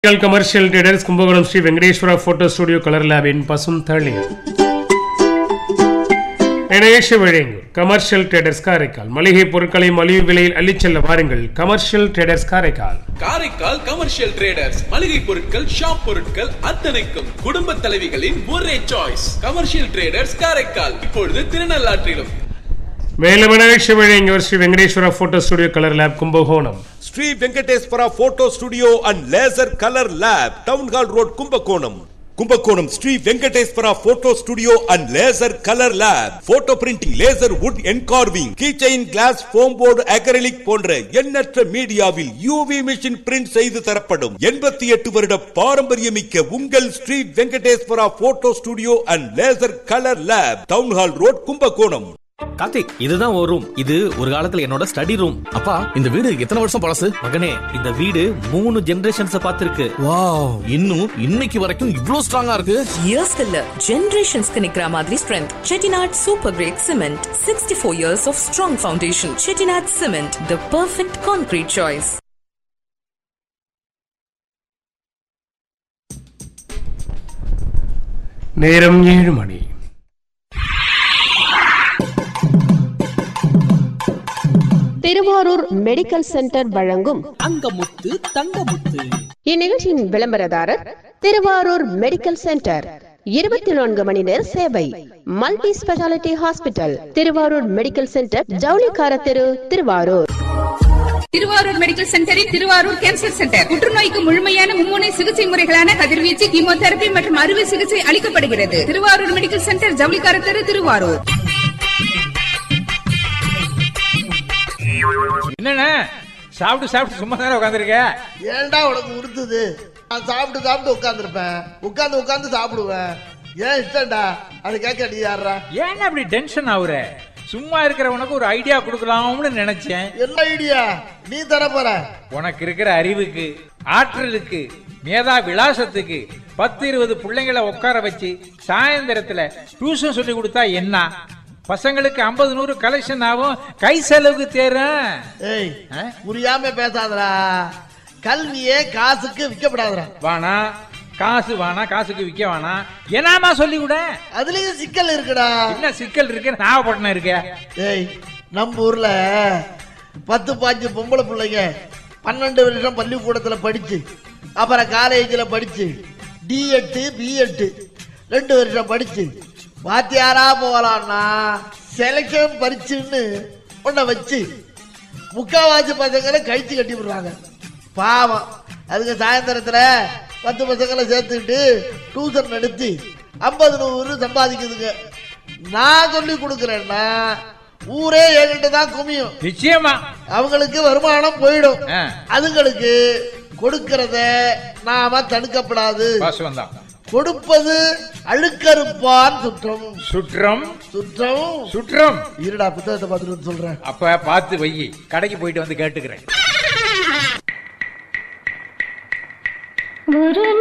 Commercial traders Kumbakonam Shri Venkateswara photo studio colour லேபின் பசும் தளி இணையேஷ வழங்கும் கமர்ஷியல் ட்ரேடர்ஸ் காரைக்கால் மளிகை பொருட்களை மலிவு விலையில் அள்ளிச் செல்ல வாருங்கள் commercial traders Karaikal Karaikal commercial traders மளிகை பொருட்கள் ஷாப் பொருட்கள் அத்தனைக்கும் குடும்ப தலைவிகளின் ஒரே சாய்ஸ் கமர்ஷியல் ட்ரேடர்ஸ் காரைக்கால் இப்பொழுது திருநள்ளாற்றிலும் மேலும் இணையேஷ வழங்கியவர் Shri Venkateswara photo studio colour lab Kumbakonam Shri Venkateswara photo studio and laser colour lab town hall road Kumbakonam Kumbakonam Shri Venkateswara photo studio and laser colour lab photo printing laser wood engraving keychain glass foam board acrylic போன்ற எண்ணற்ற மீடியாவில் UV machine print செய்து தரப்படும் எண்பத்தி எட்டு வருட பாரம்பரியமிக்க உங்கள் Shri Venkateswara photo studio and laser colour lab town hall road Kumbakonam Karthik இதுதான் ஒரு ரூம் இது ஒரு காலத்துல என்னோட ஸ்டடி ரூம் அப்பா இந்த வீடு எத்தனை வருஷம் பழசு மகனே இந்த வீடு மூணு ஜெனரேஷன்ஸ் பார்த்திருக்கு வாவ் இன்னும் இன்னைக்கு வரைக்கும் இவ்ளோ ஸ்ட்ராங்கா இருக்கு இயர்ஸ்க்கு இல்ல ஜெனரேஷன்ஸ்க்கு நிக்கிற மாதிரி strength Chettinad super grade cement sixty four years of strong foundation Chettinad cement the perfect concrete choice நேரம் ஏழு மணி திருவாரூர் மெடிக்கல் சென்டர் வழங்கும் தங்கமுத்து தங்கமுத்து இந்நிகழ்ச்சியின் விளம்பரதாரர் திருவாரூர் மெடிக்கல் சென்டர் இருபத்தி நான்கு மணி நேர சேவை multi speciality hospital Thiruvarur medical centre ஜவுளிக்கார தெரு திருவாரூர் திருவாரூர் மெடிக்கல் சென்டரில் திருவாரூர் கேன்சர் சென்டர் புற்றுநோய்க்கு முழுமையான மும்முனை சிகிச்சை முறைகளான கதிர்வீச்சு கீமோதெரபி மற்றும் அறுவை சிகிச்சை அளிக்கப்படுகிறது திருவாரூர் மெடிக்கல் சென்டர் ஜவுளிக்கார தெரு திருவாரூர் என்னண்ணே சாப்பிட்டு சாப்பிட்டு சும்மா தானே உட்காந்துருக்க ஏன்டா உனக்கு உறுத்துது நான் சாப்பிட்டு சாப்பிட்டு உட்காந்துருப்பேன் உட்காந்து உட்காந்து சாப்பிடுவேன் ஏன் இஷ்டம்டா அது கேட்க நீ யாரா ஏன் அப்படி டென்ஷன் ஆகுற சும்மா இருக்கிறவனுக்கு ஒரு ஐடியா கொடுக்கலாம்னு நினைச்சேன் என்ன ஐடியா நீ தர போற உனக்கு இருக்கிற அறிவுக்கு ஆற்றலுக்கு மேதா விலாசத்துக்கு பத்து இருபது பிள்ளைங்களை உட்கார வச்சு சாயந்தரத்துல டியூஷன் சொல்லி கொடுத்தா என்ன பசங்களுக்கு ஐம்பது நூறு கலெக்ஷன் ஆகும் கை செலவுக்கு தேரும் ஏய் ஆ? புரியாம பேசாதடா கல்வியே காசுக்கு விற்கப்படாதடா வானா காசு வானா காசுக்கு விற்க வேணா என்னமா சொல்லி விட அதுலயும் சிக்கல் இருக்குடா என்ன சிக்கல் இருக்கு நாகப்பட்டினம் இருக்க ஏய் நம்ம ஊர்ல பத்து பாஞ்சு பொம்பளை பிள்ளைங்க பன்னெண்டு வருஷம் பள்ளிக்கூடத்துல படிச்சு அப்புறம் காலேஜில் படிச்சு டிஎட்டு பிஎட்டு ரெண்டு வருஷம் படிச்சு வாத்தியாரா போகலான்னா செலக்ஷன் பரிச்சுன்னு ஒன்றை வச்சு முக்காவாசி பசங்களை கழிச்சு கட்டி விடுறாங்க பாவம் அதுக்கு சாயந்தரத்தில் பத்து பசங்களை சேர்த்துக்கிட்டு டியூஷன் நடத்தி ஐம்பது நூறு சம்பாதிக்குதுங்க நான் சொல்லி கொடுக்குறேன்னா ஊரே என்கிட்ட தான் குமியும் நிச்சயமா அவங்களுக்கு வருமானம் போயிடும் ஆ. அதுங்களுக்கு கொடுக்கறத நாம தடுக்கப்படாது வாசம் தான் கொடுப்பது அழுக்கறுப்பான் சுற்றம் சுற்றம் சுற்றம் சுற்றம் இருடா புத்தகத்தை பார்த்துட்டு வந்து சொல்றேன் அப்ப பார்த்து வை கடைக்கு போயிட்டு வந்து கேட்டுக்கிறேன் ஒரு